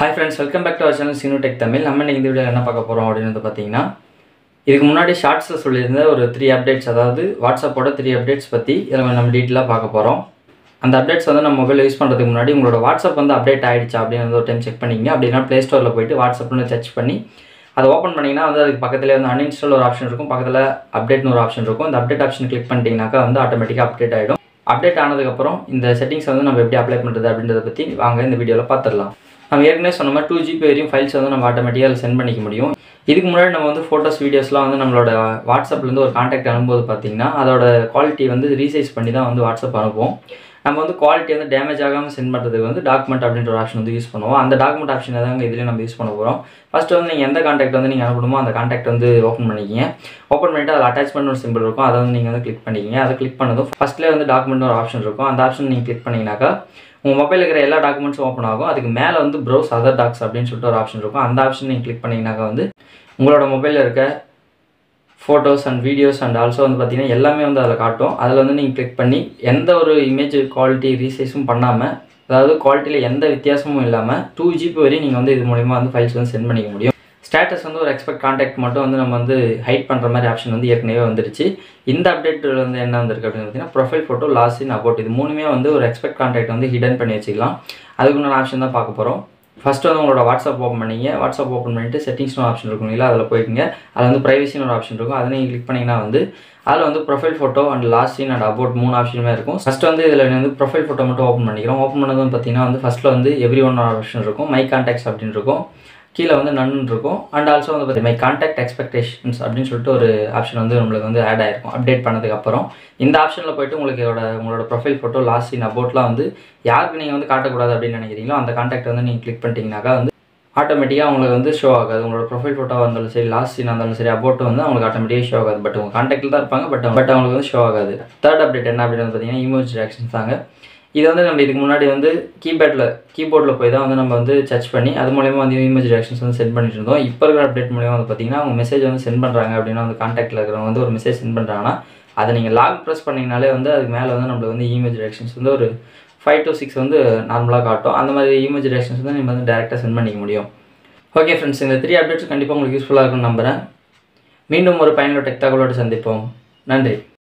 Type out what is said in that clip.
hi friends welcome back to our channel சீனோ tech Tamil நம்ம இன்னைக்கு இந்த வீடியோவில் என்ன பார்க்க போகிறோம் அப்படின்னு வந்து பார்த்தீங்கன்னா இதுக்கு முன்னாடி ஷார்ட்ஸில் சொல்லியிருந்த ஒரு த்ரீ அப்டேட்ஸ் அதாவது வாட்ஸ்அப்போட த்ரீ அப்டேட்ஸ் பற்றி இதில் நம்ம டீட்டெயிலாக பார்க்க போகிறோம் அந்த அப்டேட்ஸ் வந்து நம்ம மொபைல் யூஸ் பண்ணுறதுக்கு முன்னாடி உங்களோட வாட்ஸ்அப் வந்து அப்டேட் ஆகிடுச்சா அப்படின்னு வந்து ஒரு டைம் செக் பண்ணிங்க அப்படின்னா ப்ளே ஸ்டோரில் போயிட்டு வாட்ஸ்அப்னு சர்ச் பண்ணி அதை ஓப்பன் பண்ணிங்கன்னா வந்து அதுக்கு பக்கத்துலேயே வந்து அன்இன்ஸ்டால் ஒரு ஆப்ஷன் இருக்கும் பக்கத்தில் அப்டேட்னு ஒரு ஆப்ஷன் இருக்கும் இந்த அப்டேட் ஆப்ஷன் கிளிக் பண்ணிட்டீங்கன்னாக்கா வந்து ஆட்டோமேட்டிக்காக அப்டேட் ஆகிடும் அப்டேட் ஆனதுக்கப்புறம் இந்த செட்டிங்ஸ் வந்து நம்ம எப்படி அப்ளை பண்ணுறது அப்படின்றத பற்றி வாங்க இந்த வீடியோவில் பார்த்துடலாம் நம்ம ஏற்கனவே சொன்ன மாதிரி டூ ஜிபி வரையும் ஃபைல்ஸ் வந்து நம்ம ஆட்டோமேட்டிக்காக சென்ட் பண்ணிக்க முடியும் இதுக்கு முன்னாடி நம்ம வந்து ஃபோட்டோஸ் வீடியோஸ்லாம் வந்து நம்மளோட வாட்ஸ்அப்லேருந்து ஒரு காண்டாக்ட் அனுப்பும்போது பார்த்தீங்கன்னா அதோட குவாலிட்டி வந்து ரீசைஸ் பண்ணி தான் வந்து வாட்ஸ்அப் அனுப்புவோம் நம்ம வந்து குவாலிட்டி வந்து டேமேஜ் ஆகாமல் சென்ட் பண்ணுறதுக்கு வந்து டாக்குமெண்ட் அப்படின்ற ஒரு ஆப்ஷன் வந்து யூஸ் பண்ணுவோம் அந்த டாக்குமெண்ட் ஆப்ஷன் தாங்க இதுலேயும் நம்ம யூஸ் பண்ண போகிறோம் ஃபஸ்ட்டு வந்து நீங்கள் எந்த காண்டாக்ட் வந்து நீங்கள் அனுப்பணுமோ அந்த காண்டாக்ட் வந்து ஓப்பன் பண்ணிக்கிங்க ஓப்பன் பண்ணிட்டு அதில் அட்டாச்மெண்ட் ஒரு சிம்பிள் இருக்கும் அதை வந்து நீங்கள் வந்து கிளிக் பண்ணிக்கிங்க அதை கிளிக் பண்ணதும் ஃபஸ்ட்லேயே வந்து டாக்குமெண்ட் ஒரு ஆப்ஷன் இருக்கும் அந்த ஆப்ஷன் நீங்கள் கிளிக் பண்ணிங்கனாக்கா உங்கள் மொபைலில் இருக்கிற எல்லா டாக்குமெண்ட்ஸும் ஓப்பன் ஆகும் அதுக்கு மேலே வந்து ப்ரௌஸ் அதர் டாக்ஸ் அப்படின்னு சொல்லிட்டு ஒரு ஆப்ஷன் இருக்கும் அந்த ஆப்ஷன் நீங்கள் கிளிக் பண்ணிங்கனாக்கா வந்து உங்களோட மொபைலில் இருக்க photos and videos and also வந்து பார்த்தீங்கன்னா எல்லாமே வந்து அதில் காட்டும் அதில் வந்து நீங்கள் கிளிக் பண்ணி எந்த ஒரு இமேஜ் குவாலிட்டி ரீசைஸும் பண்ணாமல் அதாவது குவாலிட்டியில் எந்த வித்தியாசமும் இல்லாமல் டூ ஜிபி வரையும் நீங்கள் வந்து இது மூலிமா வந்து ஃபைல்ஸ் வந்து சென்ட் பண்ணிக்க முடியும் ஸ்டேட்டஸ் வந்து ஒரு எக்ஸ்பெக்ட் காண்டாக்ட் மட்டும் வந்து நம்ம வந்து ஹைட் பண்ணுற மாதிரி ஆப்ஷன் வந்து ஏற்கனவே வந்துருச்சு இந்த அப்டேட்டில் வந்து என்ன வந்திருக்கு அப்படின்னு பார்த்தீங்கன்னா profile photo last in about இது மூணுமே வந்து ஒரு எக்ஸ்பெக்ட் காண்டாக்ட் வந்து ஹிடன் பண்ணி வச்சுக்கலாம் அதுக்குன்னு ஆப்ஷன் தான் பார்க்க போகிறோம் ஃபஸ்ட்டு வந்து உங்களோட வாட்ஸ்அப் ஓப்பன் பண்ணிங்க வாட்ஸ்அப் ஓப்பன் பண்ணிட்டு செட்டிங்ஸ்னு ஆப்ஷன் இருக்கும் இல்லையா அதில் போயிட்டுங்க அதில் வந்து ப்ரைவசின்னு ஒரு ஆப்ஷன் இருக்கும் அதை நீங்கள் கிளிக் பண்ணிங்கன்னா வந்து அதில் வந்து profile photo and last seen and about மூணு ஆப்ஷனுமே இருக்கும் ஃபஸ்ட்டு வந்து இதில் வந்து ப்ரொஃபைல் ஃபோட்டோ மட்டும் ஓப்பன் பண்ணிக்கிறோம் ஓப்பன் பண்ணதும் பார்த்தீங்கன்னா வந்து ஃபஸ்ட்டில் வந்து எவ்ரி ஒன் ஆப்ஷன் இருக்கும் மை கான்டாக்ட்ஸ் அப்படின்னு இருக்கும் கீழே வந்து நன்னு இருக்கும் அண்ட் ஆல்சோ வந்து பார்த்தீங்கன்னா மை கான்டாக்ட் எக்ஸ்பெக்டேஷன்ஸ் அப்படின்னு சொல்லிட்டு ஒரு ஆப்ஷன் வந்து நம்மளுக்கு வந்து ஆட் ஆயிருக்கும் அப்டேட் பண்ணதுக்கு அப்புறம் இந்த ஆப்ஷனில் போயிட்டு உங்களுக்கு இதோட உங்களோட ப்ரொஃபைல் ஃபோட்டோ லாஸ்ட் சீன் அபவுட்லாம் வந்து யாருக்கு நீங்கள் வந்து காட்டக்கூடாது அப்படின்னு நினைக்கிறீங்களோ அந்த கான்டாக்ட் வந்து நீங்கள் கிளிக் பண்ணிட்டீங்கனாக்கா வந்து ஆட்டோமேட்டிக்காக உங்களுக்கு வந்து ஷோ ஆகாது உங்களோட ப்ரொஃபைல் ஃபோட்டோவாக இருந்தாலும் சரி லாஸ்ட் சீனாக இருந்தாலும் சரி அபோட் வந்து அவங்களுக்கு ஆட்டோமேட்டிக்காக ஷோ ஆகாது பட் உங்கள் காண்டாக்டில் தான் இருப்பாங்க பட் பட் அவங்களுக்கு வந்து ஷோ ஆகாது தேர்ட் அப்டேட் என்ன அப்படின்னு வந்து பார்த்தீங்கன்னா இமோஜ் ரியாக்ஷன்ஸ் தாங்க இது வந்து நம்ம இதுக்கு முன்னாடி வந்து கீபேடில் கீபோர்டில் போய் தான் வந்து நம்ம வந்து சர்ச் பண்ணி அது மூலயமா வந்து இமேஜ் ரியாக்ஷன்ஸ் வந்து சென்ட் பண்ணிட்டு இருந்தோம் இப்போ இருக்கிற அப்டேட் மூலியமாக வந்து பார்த்தீங்கன்னா அவங்க மெசேஜ் வந்து சென்ட் பண்ணுறாங்க அப்படின்னா வந்து காண்டாக்டில் இருக்கிறவங்க வந்து ஒரு மெசேஜ் சென்ட் பண்ணுறாங்கன்னா அதை நீங்கள் லாக் ப்ரெஸ் பண்ணிங்கனாலே வந்து அதுக்கு மேலே வந்து நம்மளுக்கு வந்து இமேஜ் ரியாக்ஷன்ஸ் வந்து ஒரு ஃபைவ் டு சிக்ஸ் வந்து நார்மலாக காட்டும் அந்த மாதிரி இமேஜ் ரியாக்ஷன்ஸ் வந்து நம்ம வந்து டேரெக்டாக சென்ட் பண்ணிக்க முடியும் ஓகே ஃப்ரெண்ட்ஸ் இந்த த்ரீ அப்டேட்ஸ் கண்டிப்பாக உங்களுக்கு யூஸ்ஃபுல்லாக இருக்கும்னு நம்புகிறேன் மீண்டும் ஒரு பயனுள்ள டெக் தகவலோடு சந்திப்போம் நன்றி